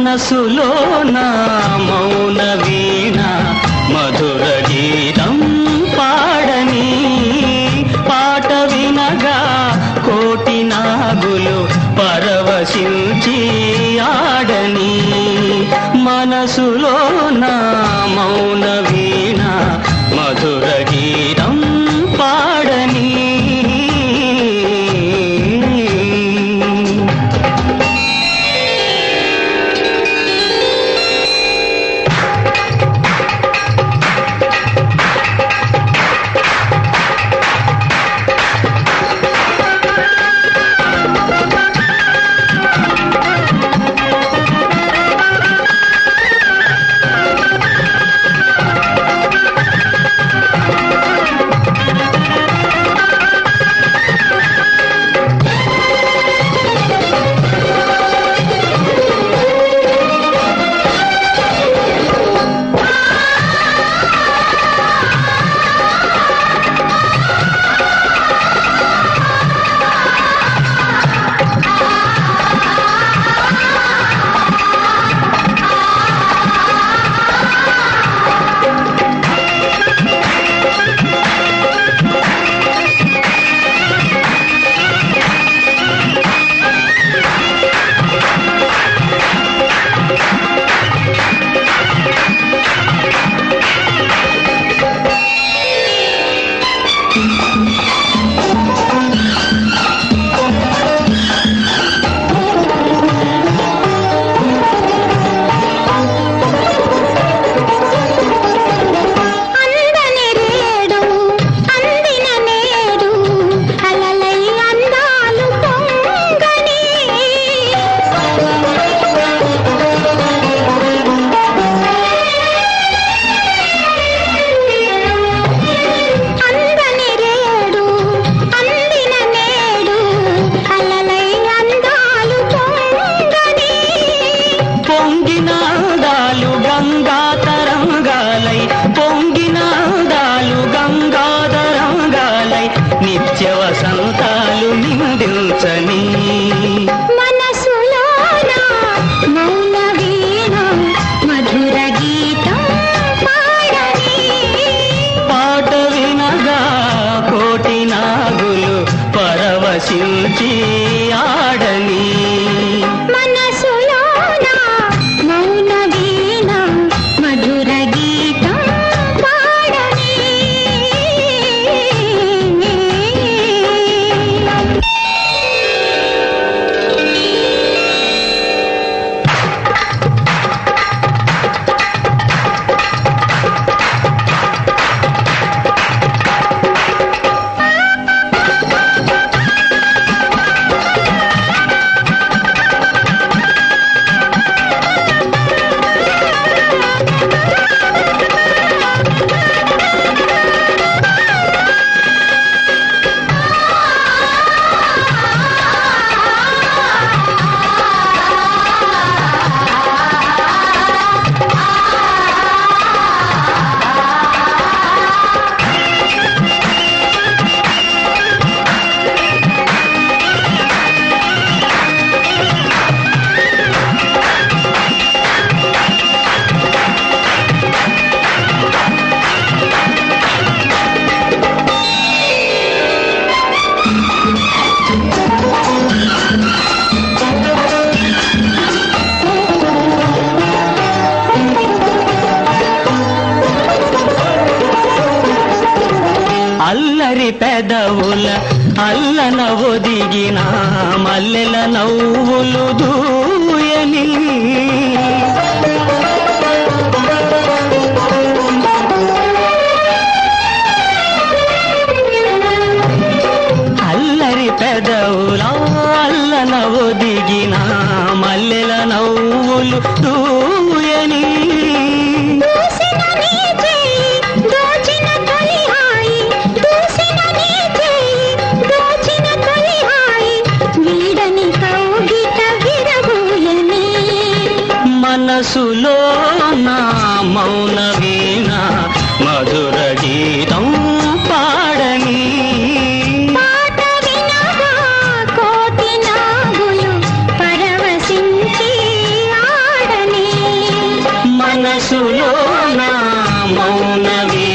మనసులో నా మౌన వీణ మధుర గీతం పాడని పాట వినగా కోటి నాగులు పరవశించి ఆడని మనసులో నా మౌన వీణ మధుర గీతం పాడని అందని రేడు అందిన నేడు అలలై అందాలు పొంగని అందని రేడు అందిన నేడు అలలై అందాలు పొంగని పొంగినాదాలు గంగా తరంగాలై పొంగినాదాలు గంగా తరంగాలై నిత్య వసంతాలు నిందించని మనసులోన మౌన వీణ మధుర గీతం పాడని పాట వినగా కోటి నాగులు పరవశించి ఆడని మనసులోన మౌన వీణ మధుర గీతం పాడని అల్లరి పెదవుల అల్లన ఒదిగిన మల్లెల నవ్వులు దూయని అల్లరి పెదవుల అల్లన ఒదిగిన మల్లెల నవ్వులు దూయని దూసిన నీ చేయి దోచిన తొలి హాయి దూసిన నీ చేయి దోచిన తొలి హాయి వీడని కౌగిట విరబూయని మనసులో నా మౌన వీణ మధుర గీతం పాడని పాట వినగా కోటి నాగులు పరవశించి ఆడని మనసులో నా మౌన వీణ